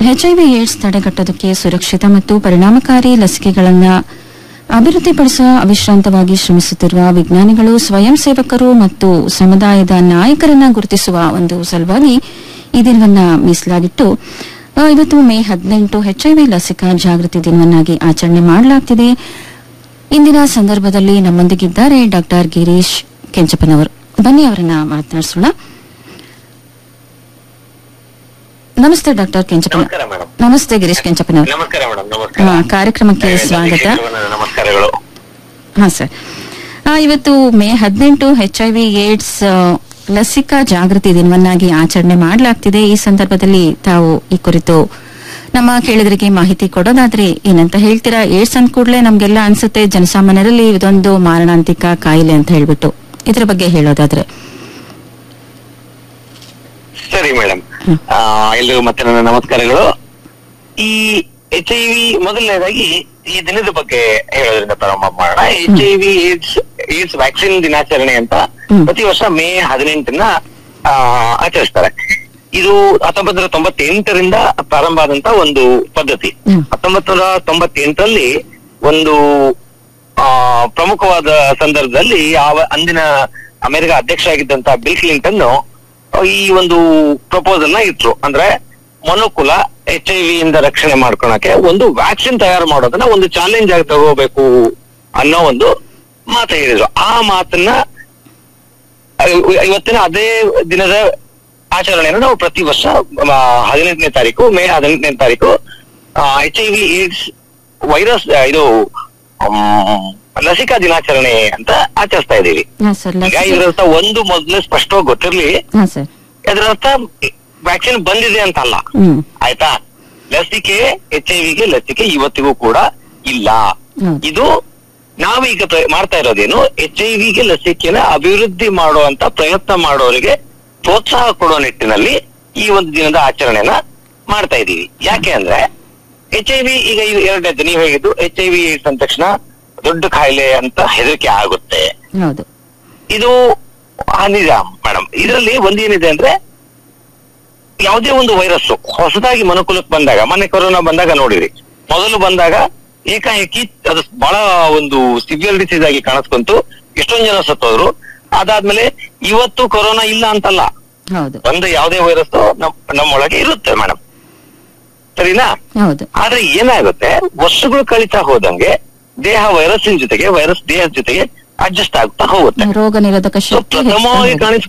HIV AIDS ತಡೆಗಟ್ಟೋದಕ್ಕೆ ಸುರಕ್ಷಿತ ಮತ್ತು ಪರಿಣಾಮಕಾರಿ ಲಸಿಕೆಗಳನ್ನು ಅಭಿವೃದ್ಧಿಪಡಿಸುವ ಅವಿಶ್ರಾಂತವಾಗಿ ಶ್ರಮಿಸುತ್ತಿರುವ ವಿಜ್ಞಾನಿಗಳು ಸ್ವಯಂ ಸೇವಕರು ಮತ್ತು ಸಮುದಾಯದ ನಾಯಕರನ್ನ ಗುರುತಿಸುವ ಒಂದು ಸಲುವಾಗಿ ಈ ದಿನವನ್ನ ಮೀಸಲಾಗಿಟ್ಟು ಆ, ಇವತ್ತು ಮೇ ಹದಿನೆಂಟು ಎಚ್ಐವಿ ಲಸಿಕಾ ಜಾಗೃತಿ ದಿನವನ್ನಾಗಿ ಆಚರಣೆ ಮಾಡಲಾಗ್ತಿದೆ ಇಂದಿನ ಸಂದರ್ಭದಲ್ಲಿ ನಮ್ಮೊಂದಿಗಿದ್ದಾರೆ ಡಾಕ್ಟರ್ ಗಿರೀಶ್ ಕೆಂಚಪ್ಪನವರು ಬನ್ನಿ ಅವರನ್ನ ಮಾತನಾಡಿಸೋಣ ನಮಸ್ತೆ ಡಾಕ್ಟರ್ ಕೆಂಚಪ್ಪನ ನಮಸ್ಕಾರ ಮೇಡಮ್ ನಮಸ್ತೆ ಗಿರೀಶ್ ಕೆಂಚಪ್ಪನವರು ನಮಸ್ಕಾರ ಮೇಡಮ್ ಹಾ, ನಮಸ್ಕಾರ ಕಾರ್ಯಕ್ರಮಕ್ಕೆ ಏ, ಸ್ವಾಗತ ಧನ್ಯವಾದ, ನಮಸ್ಕಾರಗಳು ಹಾ ಸರ್ ಆ, ಇವತ್ತು ಮೇ ಹದಿನೆಂಟು ಎಚ್ಐವಿ ಏಡ್ಸ್ ಆ, ಲಸಿಕಾ ಜಾಗೃತಿ ದಿನವನ್ನಾಗಿ ಆಚರಣೆ ಮಾಡಲಾಗ್ತಿದೆ ಈ ಸಂದರ್ಭದಲ್ಲಿ ತಾವು ಈ ಕುರಿತು ನಮ್ಮ ಕೇಳಿದರಿಗೆ ಮಾಹಿತಿ ಕೊಡೋದಾದ್ರೆ ಏನಂತ ಹೇಳ್ತೀರಾ ಏಡ್ಸ್ ಅಂದ ಕೂಡಲೇ ನಮ್ಗೆಲ್ಲ ಅನ್ಸುತ್ತೆ ಜನಸಾಮಾನ್ಯರಲ್ಲಿ ಇದೊಂದು ಮಾರಣಾಂತಿಕ ಕಾಯಿಲೆ ಅಂತ ಹೇಳ್ಬಿಟ್ಟು ಇದ್ರ ಬಗ್ಗೆ ಹೇಳೋದಾದ್ರೆ ಸರಿ ಮೇಡಮ್ ಎಲ್ರಿಗೂ ಮತ್ತೆ ನನ್ನ ನಮಸ್ಕಾರಗಳು ಈ ಎಚ್ ಐ ವಿ ಮೊದಲನೇದಾಗಿ ಈ ದಿನದ ಬಗ್ಗೆ ಹೇಳೋದ್ರಿಂದ ಪ್ರಾರಂಭ ಮಾಡೋಣ H I V AIDS AIDS vaccine ದಿನಾಚರಣೆ ಅಂತ ಹ್ಮ್. ಪ್ರತಿ ವರ್ಷ ಮೇ ಹದಿನೆಂಟನ್ನ ಆ, ಆಚರಿಸ್ತಾರೆ ಇದು ಹತ್ತೊಂಬತ್ತು ನೂರ ತೊಂಬತ್ತೆಂಟರಿಂದ ಪ್ರಾರಂಭ ಆದಂತ ಒಂದು ಪದ್ಧತಿ ಹ್ಮ್. ಹತ್ತೊಂಬತ್ತು ನೂರ ತೊಂಬತ್ತೆಂಟರಲ್ಲಿ ಒಂದು ಆ ಪ್ರಮುಖವಾದ ಸಂದರ್ಭದಲ್ಲಿ ಯಾವ ಅಂದಿನ ಅಮೆರಿಕ ಅಧ್ಯಕ್ಷ ಆಗಿದ್ದಂತ ಬಿಲ್ ಕ್ಲಿಂಟನ್ ಈ ಒಂದು ಪ್ರಪೋಸಲ್ ನ ಇಟ್ರು ಅಂದ್ರೆ ಮನುಕುಲ ಎಚ್ ಐ ವಿ ಇಂದ ರಕ್ಷಣೆ ಮಾಡ್ಕೊಳಕ್ಕೆ ಒಂದು ವ್ಯಾಕ್ಸಿನ್ ತಯಾರು ಮಾಡೋದನ್ನ ಒಂದು ಚಾಲೆಂಜ್ ಆಗಿ ತಗೋಬೇಕು ಅನ್ನೋ ಒಂದು ಮಾತು ಹೇಳಿದ್ರು ಆ ಮಾತನ್ನ ಇವ- ಇವತ್ತಿನ ಅದೇ ದಿನದ ಆಚರಣೆಯನ್ನು ನಾವು ಪ್ರತಿ ವರ್ಷ ಆ, ಹದಿನೆಂಟನೇ ತಾರೀಕು ಮೇ ಹದಿನೆಂಟನೇ ತಾರೀಕು H I V AIDS virus ಆ, ಇದು ಆಮ್, ಲಸಿಕಾ ದಿನಾಚರಣೆ ಅಂತ ಆಚರಿಸ್ತಾ ಇದೀವಿ ಹಾ ಸರ್ ಈಗ ಲಸಿಕೆ ಇದರರ್ಥ ಒಂದು ಮೊದಲು ಸ್ಪಷ್ಟವಾಗಿ ಗೊತ್ತಿರ್ಲಿ ಹಾ ಸರ್ ಇದರರ್ಥ ವ್ಯಾಕ್ಸಿನ್ ಬಂದಿದೆ ಅಂತ ಅಲ್ಲ ಹ್ಮ್ ಆಯ್ತಾ ಲಸಿಕೆ ಎಚ್ ಐ ವಿಗೆ ಲಸಿಕೆ ಇವತ್ತಿಗೂ ಕೂಡ ಇಲ್ಲ ಹೌದು. ಇದು ನಾವೀಗ ಪ್ರ- ಮಾಡ್ತಾ ಇರೋದೇನು ಎಚ್ ಐ ವಿಗೆ ಲಸಿಕೆನ ಅಭಿವೃದ್ಧಿ ಮಾಡುವಂತ ಪ್ರಯತ್ನ ಮಾಡೋರಿಗೆ ಪ್ರೋತ್ಸಾಹ ಕೊಡೋ ನಿಟ್ಟಿನಲ್ಲಿ ಈ ಒಂದು ದಿನದ ಆಚರಣೆನ ಮಾಡ್ತಾ ಇದೀವಿ ಯಾಕೆ ಅಂದ್ರೆ ಎಚ್ ಐ ವಿ ಈಗ ಇದು ಎರಡನೇದು ನೀವು ಹೇಳಿದ್ದು ಎಚ್ ಐ ವಿ ಏಡ್ಸ್ ಅಂದ ತಕ್ಷಣ ದೊಡ್ಡ ಕಾಯಿಲೆ ಅಂತ ಹೆದರಿಕೆ ಆಗುತ್ತೆ ಹೌದು ಇದು ಆ ನಿಜ ಮೇಡಮ್ ಇದರಲ್ಲಿ ಒಂದೇನಿದೆ ಅಂದ್ರೆ ಯಾವುದೇ ಒಂದು ವೈರಸ್ ಹೊಸದಾಗಿ ಮನುಕುಲಕ್ಕೆ ಬಂದಾಗ ಮೊನ್ನೆ ಕೊರೋನಾ ಬಂದಾಗ ನೋಡಿರಿ ಮೊದಲು ಬಂದಾಗ ಏಕಾಏಕಿ ಅದು ಬಹಳ ಒಂದು ಸಿವಿಯರ್ ಡಿಸೀಸ್ ಆಗಿ ಕಾಣಿಸ್ಕೊಂತು ಎಷ್ಟೊಂದು ಜನ ಸತ್ತೋದ್ರು ಅದಾದ್ಮೇಲೆ ಇವತ್ತು ಕೊರೋನಾ ಇಲ್ಲ ಅಂತಲ್ಲ ಹೌದು ಒಂದು ಯಾವುದೇ ವೈರಸ್ ನಮ್ಮೊಳಗೆ ಇರುತ್ತೆ ಮೇಡಮ್ ಸರಿನಾ ಹೌದು ಆದ್ರೆ ಏನಾಗುತ್ತೆ ವರ್ಷಗಳು ಕಳೀತಾ ಹೋದಂಗೆ ದೇಹ ವೈರಸ್ಸಿನ ಜೊತೆಗೆ ವೈರಸ್ ದೇಹದ ಜೊತೆಗೆ ಅಡ್ಜಸ್ಟ್ ಆಗ್ತಾ ಹೋಗುತ್ತೆ ರೋಗ ನಿರೋಧಕ ಸೊ ಶಕ್ತಿ ಪ್ರಥಮವಾಗಿ ಹೆಚ್ಚಾಗಿ ಕಾಣಿಸ್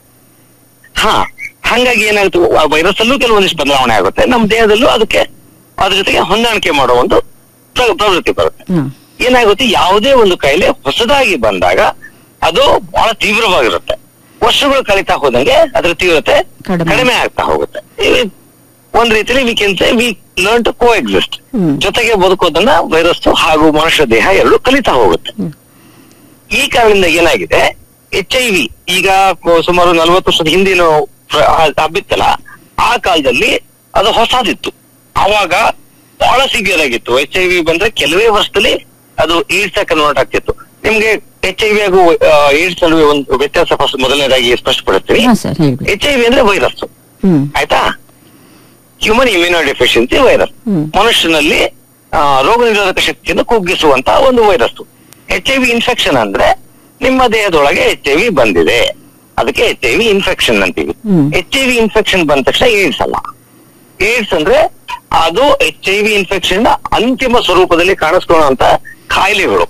ಹಾ ಹಂಗಾಗಿ ಏನಾಗುತ್ತೆ ಆ ವೈರಸ್ ಅಲ್ಲೂ ಕೆಲವೊಂದಿಷ್ಟು ಬದಲಾವಣೆ ಆಗುತ್ತೆ ನಮ್ಮ ದೇಹದಲ್ಲೂ ಅದಕ್ಕೆ ಅದ್ರ ಜೊತೆಗೆ ಹೊಂದಾಣಿಕೆ ಮಾಡೋ ಒಂದು ಪ್ರ- ಪ್ರವೃತ್ತಿ ಬರುತ್ತೆ ಹ್ಮ್. ಏನಾಗುತ್ತೆ ಯಾವುದೇ ಒಂದು ಕಾಯಿಲೆ ಹೊಸದಾಗಿ ಬಂದಾಗ ಅದು ಬಹಳ ತೀವ್ರವಾಗಿರುತ್ತೆ ವರ್ಷಗಳು ಕಳೀತಾ ಹೋದಂಗೆ ಅದರ ತೀವ್ರತೆ ಕಡಿಮೆ. ಕಡಿಮೆ ಆಗ್ತಾ ಹೋಗುತ್ತೆ ಈ- ಒಂದ್ ರೀತಿಯಲ್ಲಿ we can say we learn to coexist hmm. ಜೊತೆಗೆ ಬದುಕೋದನ್ನ ವೈರಸ್ ಹಾಗೂ ಮನುಷ್ಯ ದೇಹ ಎರಡು ಕಲಿತಾ ಹೋಗುತ್ತೆ ಹ್ಮ್. ಈ ಕಾರಣದಿಂದ ಏನಾಗಿದೆ ಎಚ್ ಐ ವಿ ಈಗ ಕೊ- ಸುಮಾರು ನಲವತ್ತು ವರ್ಷದ ಹಿಂದಿನ ಪ್ರ- ಆ- ಹಬ್ಬಿತ್ತಲ್ಲ ಆ ಕಾಲದಲ್ಲಿ ಅದು ಹೊಸದಿತ್ತು ಆವಾಗ ಬಹಳ ಸಿವಿಯರ್ ಆಗಿತ್ತು ಎಚ್ ಐ ವಿ ಬಂದ್ರೆ ಕೆಲವೇ ವರ್ಷದಲ್ಲಿ ಅದು ಏಡ್ಸ್ ಕನ್ವರ್ಟ್ ಆಗ್ತಿತ್ತು ನಿಮ್ಗೆ ಎಚ್ ಐ ವಿ ಹಾಗೂ ಏಡ್ಸ್ ನಡುವೆ ಒಂದು ವ್ಯತ್ಯಾಸ ಫಸ್ಟ್ ಮೊದಲನೇದಾಗಿ ಸ್ಪಷ್ಟಪಡುತ್ತೀನಿ ಹಾ ಸರ್ ಹೇಳ್ಬಿಡಿ ಎಚ್ ಐ ವಿ ಅಂದ್ರೆ ವೈರಸ್ ಹ್ಮ್ ಆಯ್ತಾ human immunodeficiency virus hmm. ಮನುಷ್ಯನಲ್ಲಿ ಆ, ರೋಗ ನಿರೋಧಕ ಶಕ್ತಿಯನ್ನು ಕುಗ್ಗಿಸುವಂತ ಒಂದು virus H I V infection ಅಂದ್ರೆ ನಿಮ್ಮ ದೇಹದೊಳಗೆ ಎಚ್ ಐ ವಿ ಬಂದಿದೆ ಅದಕ್ಕೆ H I V infection hmm H. I I V ಇನ್ಫೆಕ್ಷನ್ ಬಂದ ತಕ್ಷಣ ಏಡ್ಸ್ ಅಲ್ಲ ಏಡ್ಸ್ ಅಂದ್ರೆ ಅದು ಎಚ್ ಐ ವಿ ಇನ್ಫೆಕ್ಷನ್ ಅಂತಿಮ ಸ್ವರೂಪದಲ್ಲಿ ಕಾಣಿಸ್ಕೊಳ್ಳುವಂತ ಕಾಯಿಲೆಗಳು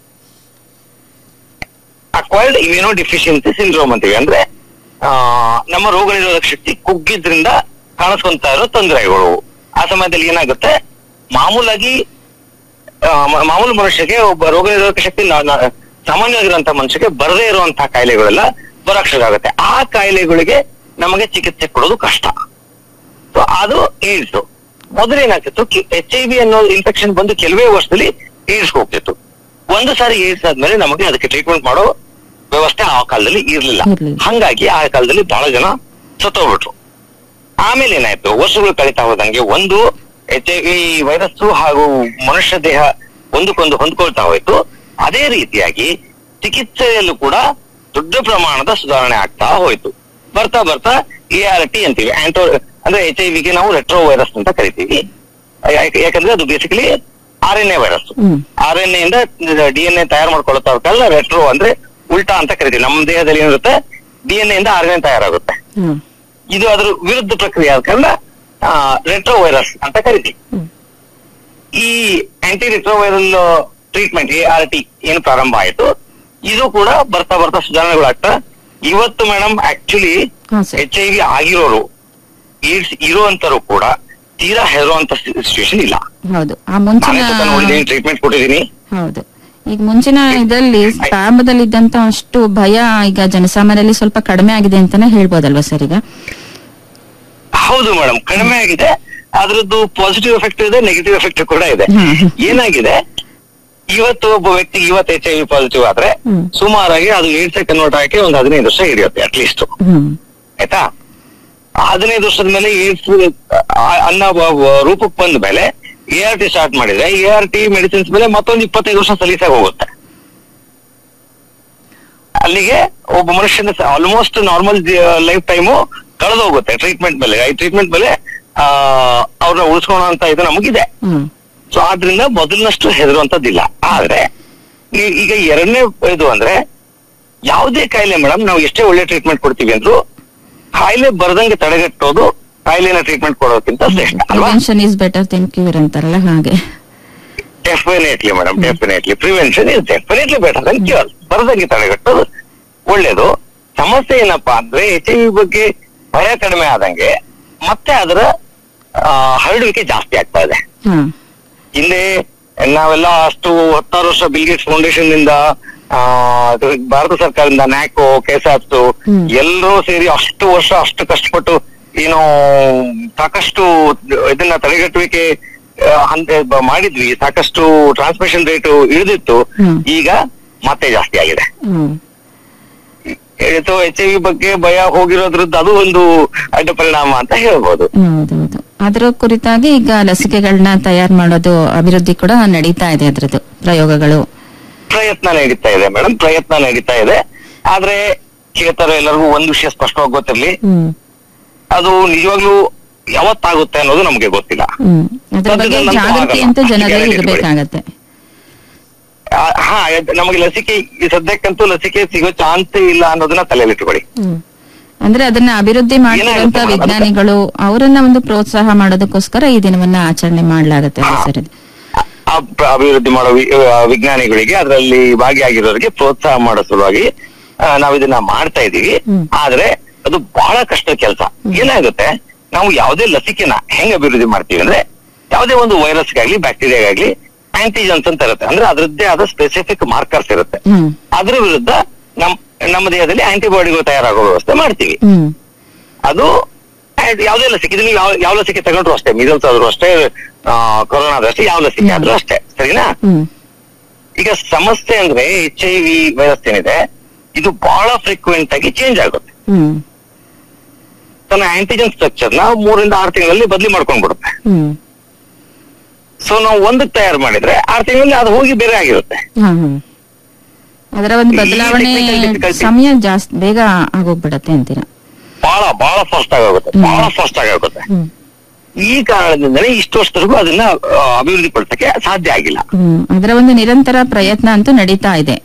ಅಕ್ವೈರ್ಡ್ ಇಮ್ಯುನೋ ಡಿಫಿಷಿಯನ್ಸಿ ಸಿಂಡ್ರೋಮ್ ಅಂತೀವಿ ಅಂದ್ರೆ ಆ, ನಮ್ಮ ರೋಗ ನಿರೋಧಕ ಶಕ್ತಿ ಕುಗ್ಗಿದ್ರಿಂದ ಕಾಣಿಸ್ಕೊಂತ ಇರೋ ತೊಂದರೆಗಳು ಆ ಸಮಯದಲ್ಲಿ ಏನಾಗುತ್ತೆ ಮಾಮೂಲಾಗಿ ಆ, ಮ- ಮಾಮೂಲು ಮನುಷ್ಯಗೆ ಒಬ್ಬ ರೋಗ ನಿರೋಧಕ ಶಕ್ತಿ ನ- ನ- ಸಾಮಾನ್ಯವಾಗಿರುವಂತ ಮನುಷ್ಯಗೆ ಬರದೇ ಇರುವಂತಹ ಕಾಯಿಲೆಗಳೆಲ್ಲ ಬರಕ್ ಶುರು ಆಗುತ್ತೆ ಆ ಕಾಯಿಲೆಗಳಿಗೆ ನಮಗೆ ಚಿಕಿತ್ಸೆ ಕೊಡೋದು ಕಷ್ಟ ಸೊ ಅದು ಏಡ್ಸ್ ಮೊದಲೇನಾಗ್ತಿತ್ತು ಎಚ್ ಐ ವಿ ಅನ್ನೋ ಇನ್ಫೆಕ್ಷನ್ ಬಂದು ಕೆಲವೇ ವರ್ಷದಲ್ಲಿ ಏಡ್ಸ್ ಹೋಗ್ತಿತ್ತು ಒಂದು ಸಾರಿ ಏಡ್ಸ್ ಆದ್ಮೇಲೆ ನಮಗೆ ಅದಕ್ಕೆ ಟ್ರೀಟ್ಮೆಂಟ್ ಮಾಡೋ ವ್ಯವಸ್ಥೆ ಆ ಕಾಲದಲ್ಲಿ ಇರ್ಲಿಲ್ಲ ಇರ್ಲಿಲ್ಲ. ಹಂಗಾಗಿ ಆ ಕಾಲದಲ್ಲಿ ಬಹಳ ಜನ ಸತ್ತೋಗ್ಬಿಟ್ರು ಆಮೇಲೆ ಏನಾಯ್ತು ವರ್ಷಗಳು ಕಳೀತಾ ಹೋದಂಗೆ ಒಂದು ಎಚ್ ಐ ವಿ ವೈರಸ್ ಹಾಗೂ ಮನುಷ್ಯ ದೇಹ ಒಂದಕ್ಕೊಂದು ಹೊಂದ್ಕೊಳ್ತಾ ಹೋಯ್ತು ಅದೇ ರೀತಿಯಾಗಿ ಚಿಕಿತ್ಸೆಯಲ್ಲೂ ಕೂಡ ದೊಡ್ಡ ಪ್ರಮಾಣದ ಸುಧಾರಣೆ ಆಗ್ತಾ ಹೋಯ್ತು ಬರ್ತಾ ಬರ್ತಾ ಎ ಆರ್ ಟಿ ಅಂತೀವಿ ಆಂಟೋ ಅಂದ್ರೆ ಎಚ್ ಐ ವಿಗೆ ನಾವು ರೆಟ್ರೋ ವೈರಸ್ ಅಂತ ಕರಿತೀವಿ ಯಾಕೆ- ಯಾಕಂದ್ರೆ ಅದು basically R N A virus hmm R N A ಇಂದ ಡಿ ಎನ್ ಎ ತಯಾರು ಮಾಡ್ಕೊಳ್ಳೋದಕ್ಕೆಲ್ಲ ರೆಟ್ರೋ ಅಂದ್ರೆ ಉಲ್ಟಾ ಅಂತ ಕರಿತೀವಿ ನಮ್ಮ ದೇಹದಲ್ಲಿ ಏನಿರುತ್ತೆ ಡಿ ಎನ್ ಎ ಇಂದ ಆರ್ ಎನ್ ಎ ತಯಾರಾಗುತ್ತೆ ಹ್ಮ್ ಇದು ಅದ್ರ ವಿರುದ್ಧ ಪ್ರಕ್ರಿಯೆ ಆದ ಕಾರಣ ರೆಟ್ರೋ ವೈರಸ್ ಅಂತ ಕರಿತೀವಿ ಹ್ಮ್. ಈ anti retroviral treatment A R T ಏನು ಪ್ರಾರಂಭ ಆಯಿತು ಇದು ಕೂಡ ಬರ್ತಾ ಬರ್ತಾ ಸುಧಾರಣೆಗಳಾಗ್ತಾ ಇವತ್ತು ಮೇಡಮ್ ಆಕ್ಚುಲಿ ಹಾ ಸರ್ ಎಚ್ ಐ ವಿ ಆಗಿರೋರು ಏಡ್ಸ್ ಇರುವಂತರು ಕೂಡ ತೀರಾ ಹೆದರುವಂತ ಸಿಚುವೇಶನ್ ಇಲ್ಲ ಹೌದು ಆ ಮುಂಚಿನ ನಾನೇ ಸ್ವಲ್ಪ ನೋಡಿದೀನಿ ಟ್ರೀಟ್ಮೆಂಟ್ ಕೊಟ್ಟಿದ್ದೀನಿ ಹೌದು ಈಗ ಮುಂಚಿನ ಇದರಲ್ಲಿ ಪ್ರಾರಂಭದಲ್ಲಿ ಇದ್ದಂತ ಅಷ್ಟು ಭಯ ಈಗ ಜನಸಾಮಾನ್ಯರಲ್ಲಿ ಸ್ವಲ್ಪ ಕಡಿಮೆ ಆಗಿದೆ ಅಂತಾನೆ ಹೇಳ್ಬೋದಲ್ವಾ ಸರ್ ಈಗ ಹೌದು ಮೇಡಮ್ ಕಡಿಮೆ ಆಗಿದೆ ಅದ್ರದ್ದು ಪಾಸಿಟಿವ್ ಎಫೆಕ್ಟ್ ಇದೆ ನೆಗೆಟಿವ್ ಎಫೆಕ್ಟ್ ಕೂಡ ಇದೆ ಹ್ಮ್, ಹ್ಮ್. ಏನಾಗಿದೆ ಇವತ್ತು ಒಬ್ಬ ವ್ಯಕ್ತಿಗೆ ಇವತ್ತು ಎಚ್ ಐ ವಿ ಪಾಸಿಟಿವ್ ಆದ್ರೆ ಹ್ಮ್. ಸುಮಾರಾಗಿ ಅದು ಏಡ್ಸ್ ಕನ್ವರ್ಟ್ ಆಗಿ ಒಂದು ಹದಿನೈದು ವರ್ಷ ಹಿಡಿಯುತ್ತೆ ಅಟ್ಲೀಸ್ಟ್ ಹ್ಮ್ ಆಯ್ತಾ ಹದಿನೈದು ವರ್ಷದ ಮೇಲೆ ಏಡ್ಸ್ ಅನ್ನೋ ವ- ವ- ರೂಪಕ್ಕೆ ಬಂದ ಮೇಲೆ ಎ ಆರ್ ಟಿ ಸ್ಟಾರ್ಟ್ ಮಾಡಿದ್ರೆ ಎ ಆರ್ ಟಿ ಮೆಡಿಸಿನ್ಸ್ ಮೇಲೆ ಮತ್ತೊಂದು ಇಪ್ಪತ್ತೈದು ವರ್ಷ ಸಲೀಸಾಗಿ ಹೋಗುತ್ತೆ ಅಲ್ಲಿಗೆ ಒಬ್ಬ ಮನುಷ್ಯನ ಆಲ್ಮೋಸ್ಟ್ ನಾರ್ಮಲ್ ಲೈಫ್ ಟೈಮು ಕಳೆದು ಹೋಗುತ್ತೆ ಟ್ರೀಟ್ಮೆಂಟ್ ಮೇಲೆ ಈ ಟ್ರೀಟ್ಮೆಂಟ್ ಮೇಲೆ ಆ ಅವ್ರನ್ನ ಉಳಿಸ್ಕೊಳ್ಳೋ ಅಂತ ಇದು ನಮಗಿದೆ ಹ್ಮ್ ಸೊ ಆದ್ರಿಂದ ಮೊದಲಿನಷ್ಟು ಹೆದರುವಂತದ್ದಿಲ್ಲ ಆದ್ರೆ ಈ- ಈಗ ಎರಡನೇ ಇದು ಅಂದ್ರೆ ಯಾವುದೇ ಕಾಯಿಲೆ ಮೇಡಮ್ ನಾವು ಎಷ್ಟೇ ಒಳ್ಳೆ ಟ್ರೀಟ್ಮೆಂಟ್ ಕೊಡ್ತೀವಿ ಅಂದ್ರು ಕಾಯಿಲೆ ಬರದಂಗೆ ತಡೆಗಟ್ಟೋದು ಕಾಯಿಲೆನ ಟ್ರೀಟ್ಮೆಂಟ್ ಕೊಡೋದಕ್ಕಿಂತ ಶ್ರೇಷ್ಠ ಅಲ್ವಾ prevention is better than cure ಅಂತಾರಲ್ಲ ಹಾಗೆ definitely madam definitely prevention is definitely better than cure ಬರದಂಗೆ ತಡೆಗಟ್ಟೋದು ಒಳ್ಳೇದು ಸಮಸ್ಯೆ ಏನಪ್ಪಾ ಅಂದ್ರೆ ಎಚ್ ಐ ವಿ ಬಗ್ಗೆ ಭಯ ಕಡಿಮೆ ಆದಂಗೆ ಮತ್ತೆ ಅದರ ಆ, ಹರಡುವಿಕೆ ಜಾಸ್ತಿ ಆಗ್ತಾ ಇದೆ ಹಾ ಹಿಂದೆ ನಾವೆಲ್ಲ ಅಷ್ಟು ಹತ್ತಾರು ವರ್ಷ ಬಿಲ್ಗೇಟ್ಸ್ ಫೌಂಡೇಶನ್ ನಿಂದ ಆ, ಅದು ಭಾರತ ಸರ್ಕಾರದಿಂದ ನ್ಯಾಕೋ ಕೆಸಾಪ್ಸ್ ಹ್ಮ್. ಎಲ್ಲರೂ ಸೇರಿ ಅಷ್ಟು ವರ್ಷ ಅಷ್ಟು ಕಷ್ಟಪಟ್ಟು ಏನೋ ಸಾಕಷ್ಟು ಇದನ್ನ ತಡೆಗಟ್ಟುವಿಕೆ ಆ, ಹಂತ ಬ- ಮಾಡಿದ್ವಿ ಸಾಕಷ್ಟು ಟ್ರಾನ್ಸ್ಮಿಷನ್ ರೇಟ್ ಇಳಿದಿತ್ತು ಹ್ಮ್. ಈಗ ಮತ್ತೆ ಜಾಸ್ತಿ ಆಗಿದೆ ಹ್ಮ್ ಎಚ್ ಐ ವಿ ಬಗ್ಗೆ ಭಯ ಹೋಗಿರೋದ್ರದ್ದು ಅದು ಒಂದು ಅಡ್ಡ ಪರಿಣಾಮ ಅಂತ ಹೇಳ್ಬೋದು ಹೌದೌದು ಅದರ ಕುರಿತಾಗಿ ಈಗ ಲಸಿಕೆಗಳನ್ನ ತಯಾರು ಮಾಡೋದು ಅಭಿವೃದ್ಧಿ ಕೂಡ ನಡೀತಾ ಇದೆ ಅದ್ರದ್ದು ಪ್ರಯೋಗಗಳು ಪ್ರಯತ್ನ ನಡೀತಾ ಇದೆ ಮೇಡಮ್ ಪ್ರಯತ್ನ ನಡೀತಾ ಇದೆ ಆದ್ರೆ ಕೇಳ್ತಾರ ಎಲ್ಲರಿಗೂ ಒಂದು ವಿಷಯ ಸ್ಪಷ್ಟವಾಗಿ ಗೊತ್ತಿರ್ಲಿ ಹ್ಮ್ ಅದು ನಿಜವಾಗ್ಲೂ ಯಾವತ್ತಾಗುತ್ತೆ ಅನ್ನೋದು ನಮಗೆ ಗೊತ್ತಿಲ್ಲ ಹ್ಮ್ ಅದ್ರ ಬಗ್ಗೆ ಸದ್ಯದಲ್ಲಿ ನಮ್ಗೆ ಜಾಗೃತಿ ಆಗಲ್ಲ. ಅಂತ ಅಷ್ಟು ಜನರಲ್ಲಿ guarantee ಇಟ್ಕೊಳ್ಳಿ. ಇರಬೇಕಾಗತ್ತೆ ಆ, ಹಾ ಎದ್- ನಮಗೆ ಲಸಿಕೆ ಈ ಸದ್ಯಕ್ಕಂತೂ ಲಸಿಕೆ ಸಿಗೋ ಚಾನ್ಸೇ ಇಲ್ಲ ಅನ್ನೋದನ್ನ ತಲೆಯಲ್ಲಿ ಇಟ್ಕೊಳ್ಳಿ ಹ್ಮ್ ಅಂದ್ರೆ ಅದನ್ನ ಅಭಿವೃದ್ಧಿ ಮಾಡ್ತಿರುವಂತ ಏನಾಗುತ್ತೆ madam? ವಿಜ್ಞಾನಿಗಳು ಅವರನ್ನ ಒಂದು ಪ್ರೋತ್ಸಾಹ ಮಾಡೋದಕ್ಕೋಸ್ಕರ ಈ ದಿನವನ್ನ ಆಚರಣೆ ಮಾಡಲಾಗತ್ತೆ ಅಲ್ವಾ ಸರ್ ಇದು? ಆ ಪ್ರ- ಅಭಿವೃದ್ಧಿ ಮಾಡೋ ವಿ- ಆ, ವಿಜ್ಞಾನಿಗಳಿಗೆ ಅದರಲ್ಲಿ ಭಾಗಿಯಾಗಿರೋರಿಗೆ ಪ್ರೋತ್ಸಾಹ ಮಾಡೋ ಸಲುವಾಗಿ ಆ, ನಾವು ಇದನ್ನ ಮಾಡ್ತಾ ಇದೀವಿ ಹ್ಮ್. ಆದ್ರೆ ಅದು ಬಹಳ ಕಷ್ಟ ಕೆಲಸ ಏನಾಗುತ್ತೆ ನಾವು ಯಾವುದೇ ಲಸಿಕೆನ ಹೆಂಗ್ ಅಭಿವೃದ್ಧಿ ಮಾಡ್ತೀವಿ ಅಂದ್ರೆ ಯಾವುದೇ ಒಂದು ವೈರಸ್ಗಾಗ್ಲಿ ಬ್ಯಾಕ್ಟೀರಿಯಾಗಾಗ್ಲಿ ಆಂಟಿಜನ್ಸ್ ಅಂತ ಇರುತ್ತೆ ಅಂದ್ರೆ ಅದರದ್ದೇ ಆದ ಸ್ಪೆಸಿಫಿಕ್ ಮಾರ್ಕರ್ಸ್ ಇರುತ್ತೆ ಹ್ಮ್ ಅದ್ರ ವಿರುದ್ಧ ನಮ್ ನಮ್ಮ ದೇಹದಲ್ಲಿ ಆಂಟಿಬಾಡಿಗಳು ತಯಾರಾಗೋ ವ್ಯವಸ್ಥೆ ಮಾಡ್ತೀವಿ ಹ್ಮ್ ಅದು and ಯಾವುದೇ ಲಸಿಕೆ ಇದು ನೀವು ಯಾವ ಯಾವ ಲಸಿಕೆ ತಗೊಂಡ್ರು ಅಷ್ಟೇ ಮಿಸಲ್ಸ್ ಆದ್ರೂ ಅಷ್ಟೇ ಕೊರೋನಾ ಆದ್ರೂ ಅಷ್ಟೇ ಯಾವ ಲಸಿಕೆ ಆದ್ರೂ ಅಷ್ಟೇ ಸರಿನಾ ಹ್ಮ್ ಈಗ ಸಮಸ್ಯೆ ಅಂದ್ರೆ ಎಚ್ ಐ ವಿ ವೈರಸ್ ಏನಿದೆ ಇದು ಬಹಳ ಫ್ರೀಕ್ವೆಂಟ್ ಆಗಿ ಚೇಂಜ್ ಆಗುತ್ತೆ ಹ್ಮ್ ತನ್ನ ಆಂಟಿಜನ್ ಸ್ಟ್ರಕ್ಚರ್ ನ ಮೂರಿಂದ ಆರು ತಿಂಗಳಲ್ಲಿ ಬದಲಿ ಮಾಡ್ಕೊಂಡ್ಬಿಡುತ್ತೆ ಹ್ಮ್ ಸೊ ನಾವು ಒಂದಕ್ಕೆ ತಯಾರು ಮಾಡಿದ್ರೆ ಆರು ತಿಂಗಳಲ್ಲಿ ಅದು ಹೋಗಿ ಬೇರೆ ಆಗಿರುತ್ತೆ ಹಾ ಹಾ ಅದರ ಒಂದು ಈ ಬದಲಾವಣೆ technical difficulty. ಸಮಯ ಜಾಸ್ತಿ ಬೇಗ ಆಗೋಗ್ಬಿಡತ್ತೆ ಅಂತೀರಾ ಬಹಳ ಬಹಳ ಫಾಸ್ಟ್ ಆಗೋಗುತ್ತೆ ಹ್ಮ್. ಬಹಳ ಫಾಸ್ಟ್ ಆಗೋಗುತ್ತೆ ಹ್ಮ್ ಈ ಕಾರಣದಿಂದಲೇ ಇಷ್ಟು ವರ್ಷದವರೆಗೂ ಅದನ್ನ ಆ, ಅಭಿವೃದ್ಧಿ ಪಡಿಸಕ್ಕೆ ಸಾಧ್ಯ ಆಗಿಲ್ಲ ಹ್ಮ್ ಅದರ ಒಂದು ನಿರಂತರ ಪ್ರಯತ್ನ ಅಂತೂ ನಡೀತಾ ಇದೆ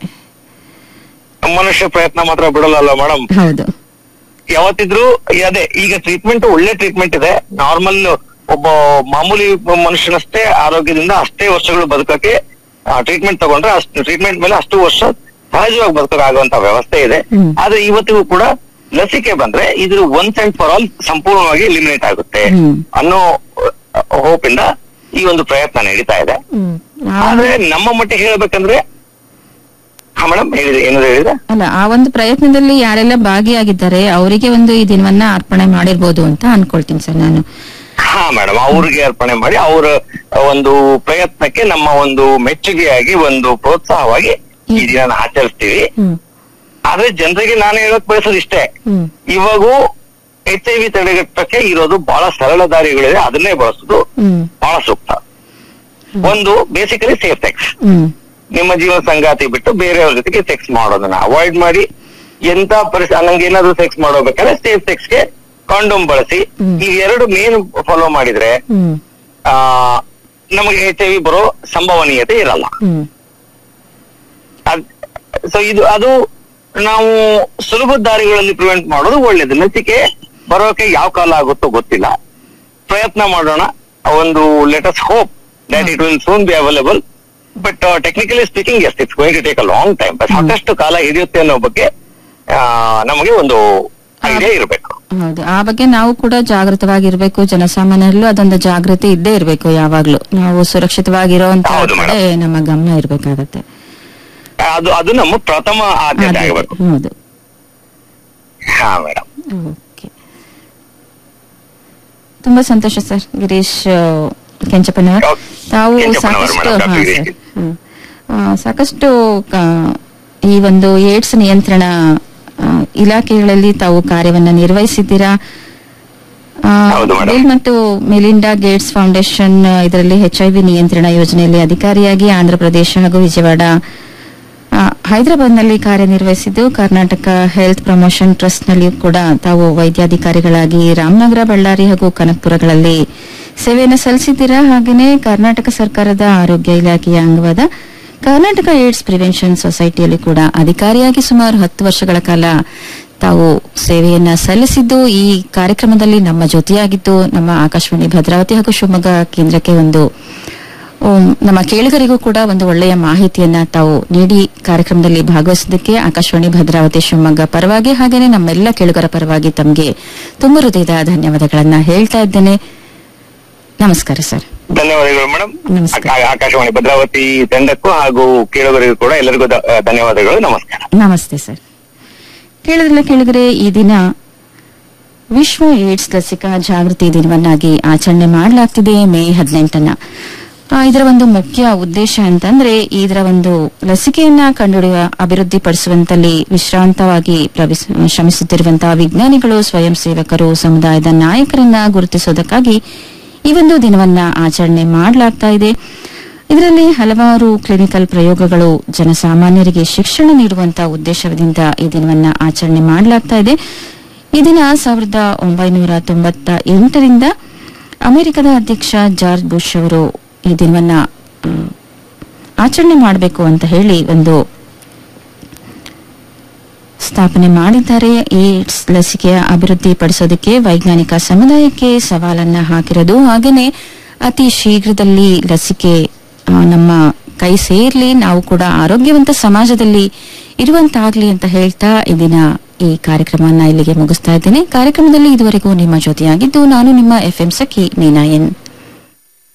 ಮನುಷ್ಯ ಪ್ರಯತ್ನ ಮಾತ್ರ ಬಿಡಲ್ಲ ಮೇಡಮ್ ಹೌದು ಯಾವತ್ತಿದ್ರು ಅದೇ ಈಗ ಟ್ರೀಟ್ಮೆಂಟ್ ಒಳ್ಳೆ ಟ್ರೀಟ್ಮೆಂಟ್ ಇದೆ ನಾರ್ಮಲ್ ಒಬ್ಬ ಮಾಮೂಲಿ ಮನುಷ್ಯನಷ್ಟೇ ಆರೋಗ್ಯದಿಂದ ಅಷ್ಟೇ ವರ್ಷಗಳು ಬದುಕಕ್ಕೆ ಟ್ರೀಟ್ಮೆಂಟ್ ತಗೊಂಡ್ರೆ ಅಷ್ಟು ಟ್ರೀಟ್ಮೆಂಟ್ ಮೇಲೆ ಅಷ್ಟು ವರ್ಷ ಸಹಜವಾಗಿ ಬದುಕಾಗುವಂತ ವ್ಯವಸ್ಥೆ ಇದೆ ಹ್ಮ್. ಆದ್ರೆ ಇವತ್ತಿಗೂ ಕೂಡ ಲಸಿಕೆ ಬಂದ್ರೆ ಇದ್ರ ಒನ್ಸ್ ಅಂಡ್ ಫಾರ್ ಆಲ್ ಸಂಪೂರ್ಣವಾಗಿ ಎಲಿಮಿನೇಟ್ ಆಗುತ್ತೆ ಹ್ಮ್. ಅನ್ನೋ ಹೋಪ್ ಇಂದ ಈ ಒಂದು ಪ್ರಯತ್ನ ನಡೀತಾ ಇದೆ ಹ್ಮ್ ಆದ್ರೆ ನಮ್ಮ ಮಟ್ಟಿಗೆ ಹೇಳ್ಬೇಕಂದ್ರೆ ಹಾ ಮೇಡಮ್ ಹೇಳಿದ್ರೆ ಏನಾದ್ರು ಹೇಳಿದ್ರೆ ಅಲ್ಲ ಆ ಒಂದು ಪ್ರಯತ್ನದಲ್ಲಿ ಯಾರೆಲ್ಲ ಭಾಗಿಯಾಗಿದ್ದಾರೆ ಅವರಿಗೆ ಒಂದು ಈ ದಿನವನ್ನ ಅರ್ಪಣೆ ಮಾಡಿರ್ಬೋದು ಅಂತ ಅನ್ಕೊಳ್ತೀನಿ ಸರ್ ನಾನು ಹಾ ಮೇಡಮ್ ಅವ್ರಿಗೆ ಅರ್ಪಣೆ ಮಾಡಿ ಅವರ ಒಂದು ಪ್ರಯತ್ನಕ್ಕೆ ನಮ್ಮ ಒಂದು ಮೆಚ್ಚುಗೆಯಾಗಿ ಒಂದು ಪ್ರೋತ್ಸಾಹವಾಗಿ ಈ ದಿನ ಆಚರಿಸ್ತೀವಿ ಹ್ಮ್ ಆದ್ರೆ ಜನರಿಗೆ ನಾನು ಹೇಳಕ್ ಬಯಸೋದು ಇಷ್ಟೇ ಹ್ಮ್ ಇವಾಗೂ ಎಚ್ ಐ ವಿ ತಡೆಗಟ್ಟಕ್ಕೆ ಇರೋದು ಬಹಳ ಸರಳ ದಾರಿಗಳಿದೆ ಅದನ್ನೇ ಬಳಸೋದು ಹ್ಮ್ ಬಹಳ ಸೂಕ್ತ ಒಂದು ಬೇಸಿಕಲಿ ಸೇಫ್ ಸೆಕ್ಸ್ ಹ್ಮ್ ನಿಮ್ಮ ಜೀವನ ಸಂಗಾತಿ ಬಿಟ್ಟು ಬೇರೆಯವ್ರ ಜೊತೆಗೆ ಸೆಕ್ಸ್ ಮಾಡೋದನ್ನ ಅವಾಯ್ಡ್ ಮಾಡಿ ಎಂತ ಪರಿಸ್ಥಿತಿ ನಂಗೆ ಏನಾದ್ರು ಸೆಕ್ಸ್ ಮಾಡೋಬೇಕಾದ್ರೆ ಸೇಫ್ ಸೆಕ್ಸ್ಗೆ ಕಾಂಡೋಮ್ ಬಳಸಿ ಹ್ಮ್. ಈ ಎರಡು ಮೇನ್ ಫಾಲೋ ಮಾಡಿದ್ರೆ ಹ್ಮ್ ಆ ನಮಗೆ ಎಚ್ ಐ ವಿ ಬರೋ ಸಂಭವನೀಯತೆ ಇರಲ್ಲ ಹ್ಮ್ ಸೊ ಇದು ಅದು ನಾವು ಸುಲಭ ದಾರಿಗಳಲ್ಲಿ ಪ್ರಿವೆಂಟ್ ಮಾಡೋದು ಒಳ್ಳೇದು ಲಸಿಕೆ ಬರೋಕೆ ಯಾವ ಕಾಲ ಆಗುತ್ತೋ ಗೊತ್ತಿಲ್ಲ ಪ್ರಯತ್ನ ಮಾಡೋಣ ಒಂದು let's hope that it will soon be available but technically speaking yes it's going to take a long time ಸಾಕಷ್ಟು ಕಾಲ ಹಿಡಿಯುತ್ತೆ ಅನ್ನೋ ಬಗ್ಗೆ ಆ, ನಮಗೆ ಒಂದು ಐಡಿಯಾ ಇರಬೇಕು ಹೌದು ಆ ಬಗ್ಗೆ ನಾವು ಕೂಡ ಜಾಗೃತವಾಗಿರ್ಬೇಕು ಜನಸಾಮಾನ್ಯರಲ್ಲೂ ಅದೊಂದು ಜಾಗೃತಿ ಇದ್ದೇ ಇರಬೇಕು ಯಾವಾಗ್ಲೂ ನಾವು ಸುರಕ್ಷಿತವಾಗಿರೋಂತ ಹೌದು ಕಡೆ ನಮ್ಮ ಗಮನ ಇರ್ಬೇಕಾಗತ್ತೆ ಅದು ಅದು ನಮ್ಮ ಪ್ರಥಮ ಆದ್ಯತೆ ಅದೇ, ಆಗಬೇಕು ಹೌದು ಹಾ ಮೇಡಮ್ ಓಕೆ ತುಂಬಾ ಸಂತೋಷ ಸರ್ ಗಿರೀಶ್ ಆ, ಕೆಂಚಪ್ಪನವರ್ ಓಕೆ. ತಾವು ಕೆಂಚಪ್ಪನವರ್ ಸಾಕಷ್ಟು ಮೇಡಮ್, ಹಾ, ಡಾಕ್ಟರ್ ಸರ್. ಗಿರೀಶ್. ಹ್ಮ್. ಆ, ಸಾಕಷ್ಟು ಆ, ಈ ಒಂದು ಏಡ್ಸ್ ನಿಯಂತ್ರಣ ಆ, ಇಲಾಖೆಗಳಲ್ಲಿ ತಾವು ಕಾರ್ಯವನ್ನ ನಿರ್ವಹಿಸಿದ್ದೀರಾ ಆ, ಹೌದು ಮೇಡಮ್. ಬಿಲ್ ಮತ್ತು ಮೆಲಿಂಡಾ ಗೇಟ್ಸ್ ಫೌಂಡೇಶನ್ ಇದರಲ್ಲಿ ಎಚ್ಐವಿ ನಿಯಂತ್ರಣ ಯೋಜನೆಯಲ್ಲಿ ಅಧಿಕಾರಿಯಾಗಿ ಆಂಧ್ರಪ್ರದೇಶ ಹಾಗೂ ವಿಜಯವಾಡ ಆ, ಹೈದರಾಬಾದ್ನಲ್ಲಿ ಕಾರ್ಯನಿರ್ವಹಿಸಿದ್ದು ಕರ್ನಾಟಕ ಹೆಲ್ತ್ ಪ್ರಮೋಷನ್ ಟ್ರಸ್ಟ್ನಲ್ಲಿ ಕೂಡ ತಾವು ವೈದ್ಯಾಧಿಕಾರಿಗಳಾಗಿ ರಾಮನಗರ ಬಳ್ಳಾರಿ ಹಾಗೂ ಕನಕಪುರಗಳಲ್ಲಿ ಸೇವೆಯನ್ನು ಸಲ್ಲಿಸಿದ್ದೀರಾ ಹಾಗೆಯೇ ಕರ್ನಾಟಕ ಸರ್ಕಾರದ ಆರೋಗ್ಯ ಇಲಾಖೆಯ ಅಂಗವಾದ ಕರ್ನಾಟಕ ಏಡ್ಸ್ ಪ್ರಿವೆನ್ಷನ್ ಸೊಸೈಟಿಯಲ್ಲಿ ಕೂಡ ಅಧಿಕಾರಿಯಾಗಿ ಸುಮಾರು ಹತ್ತು ವರ್ಷಗಳ ಕಾಲ ತಾವು ಸೇವೆಯನ್ನ ಸಲ್ಲಿಸಿದ್ದು ಈ ಕಾರ್ಯಕ್ರಮದಲ್ಲಿ ನಮ್ಮ ಜೊತೆಯಾಗಿದ್ದು ನಮ್ಮ ಆಕಾಶವಾಣಿ ಭದ್ರಾವತಿ ಹಾಗೂ ಶಿವಮೊಗ್ಗ ಕೇಂದ್ರಕ್ಕೆ ಒಂದು ಉಮ್, ನಮ್ಮ ಕೇಳುಗರಿಗೂ ಕೂಡ ಒಂದು ಒಳ್ಳೆಯ ಮಾಹಿತಿಯನ್ನ ತಾವು ನೀಡಿ ಕಾರ್ಯಕ್ರಮದಲ್ಲಿ ಭಾಗವಹಿಸಿದ್ದಕ್ಕೆ ಆಕಾಶವಾಣಿ ಭದ್ರಾವತಿ ಶಿವಮೊಗ್ಗ ಪರವಾಗಿ ಹಾಗೇನೆ ನಮ್ಮೆಲ್ಲ ಕೇಳುಗರ ಪರವಾಗಿ ತಮಗೆ ತುಂಬ ಹೃದಯದ ಧನ್ಯವಾದಗಳನ್ನ ಹೇಳ್ತಾ ಇದ್ದೇನೆ ನಮಸ್ಕಾರ ಸರ್ ಧನ್ಯವಾದಗಳು ಮೇಡಮ್ ನಮಸ್ಕಾರ. ಆಕಾಶವಾಣಿ ಭದ್ರಾವತಿ ತಂಡಕ್ಕೂ ಹಾಗೂ ಕೇಳುಗರಿಗೂ ಕೂಡ ಎಲ್ಲರಿಗೂ ದ- ಧನ್ಯವಾದಗಳು ನಮಸ್ಕಾರ ನಮಸ್ತೆ ಸರ್ ಕೇಳಿದ್ರಲ್ಲ ಕೇಳಿದರೆ ಈ ದಿನ ವಿಶ್ವ ಏಡ್ಸ್ ಲಸಿಕಾ ಜಾಗೃತಿ ದಿನವನ್ನಾಗಿ ಆಚರಣೆ ಮಾಡಲಾಗ್ತಿದೆ ಮೇ ಹದಿನೆಂಟನ್ನ ಆ, ಇದರ ಒಂದು ಮುಖ್ಯ ಉದ್ದೇಶ ಅಂತಂದ್ರೆ ಇದರ ಒಂದು ಲಸಿಕೆಯನ್ನ ಕಂಡುಹಿಡಿಯುವ ಅಭಿವೃದ್ಧಿಪಡಿಸುವಂತಲ್ಲಿ ವಿಶ್ರಾಂತವಾಗಿ ಪ್ರವಿಸ್- ಶ್ರಮಿಸುತ್ತಿರುವಂತಹ ವಿಜ್ಞಾನಿಗಳು ಸ್ವಯಂ ಸೇವಕರು ಸಮುದಾಯದ ನಾಯಕರನ್ನ ಗುರುತಿಸೋದಕ್ಕಾಗಿ ಈ ಒಂದು ದಿನವನ್ನ ಆಚರಣೆ ಮಾಡಲಾಗ್ತಾ ಇದೆ ಇದರಲ್ಲಿ ಹಲವಾರು ಕ್ಲಿನಿಕಲ್ ಪ್ರಯೋಗಗಳು ಜನಸಾಮಾನ್ಯರಿಗೆ ಶಿಕ್ಷಣ ನೀಡುವಂತಹ ಉದ್ದೇಶದಿಂದ ಈ ದಿನವನ್ನ ಆಚರಣೆ ಮಾಡಲಾಗ್ತಾ ಇದೆ ಈ ದಿನ ಸಾವಿರದ ಒಂಬೈನೂರ ತೊಂಬತ್ತ ಎಂಟರಿಂದ ಅಮೆರಿಕದ ಅಧ್ಯಕ್ಷ ಜಾರ್ಜ್ ಬುಷ್ ಅವರು ಈ ದಿನವನ್ನ ಮ್, ಆಚರಣೆ ಮಾಡಬೇಕು ಅಂತ ಹೇಳಿ ಒಂದು ಸ್ಥಾಪನೆ ಮಾಡಿದ್ದಾರೆ ಏಡ್ಸ್ ಲಸಿಕೆಯ ಅಭಿವೃದ್ಧಿ ಪಡಿಸೋದಕ್ಕೆ ವೈಜ್ಞಾನಿಕ ಸಮುದಾಯಕ್ಕೆ ಸವಾಲನ್ನ ಹಾಕಿರೋದು ಹಾಗೇನೆ ಅತಿ ಶೀಘ್ರದಲ್ಲಿ ಲಸಿಕೆ ಆ, ನಮ್ಮ ಕೈ ಸೇರ್ಲಿ ನಾವು ಕೂಡ ಆರೋಗ್ಯವಂತ ಸಮಾಜದಲ್ಲಿ ಇರುವಂತಾಗ್ಲಿ ಅಂತ ಹೇಳ್ತಾ ಇದನ್ನ ಈ ಕಾರ್ಯಕ್ರಮವನ್ನ ಇಲ್ಲಿಗೆ ಮುಗಿಸ್ತಾ ಇದ್ದೇನೆ ಕಾರ್ಯಕ್ರಮದಲ್ಲಿ ಇದುವರೆಗೂ ನಿಮ್ಮ ಜೊತೆಯಾಗಿದ್ದು ನಾನು ನಿಮ್ಮ ಎಫ್ಎಂ ಸಖಿ ಮೀನಾ ಎನ್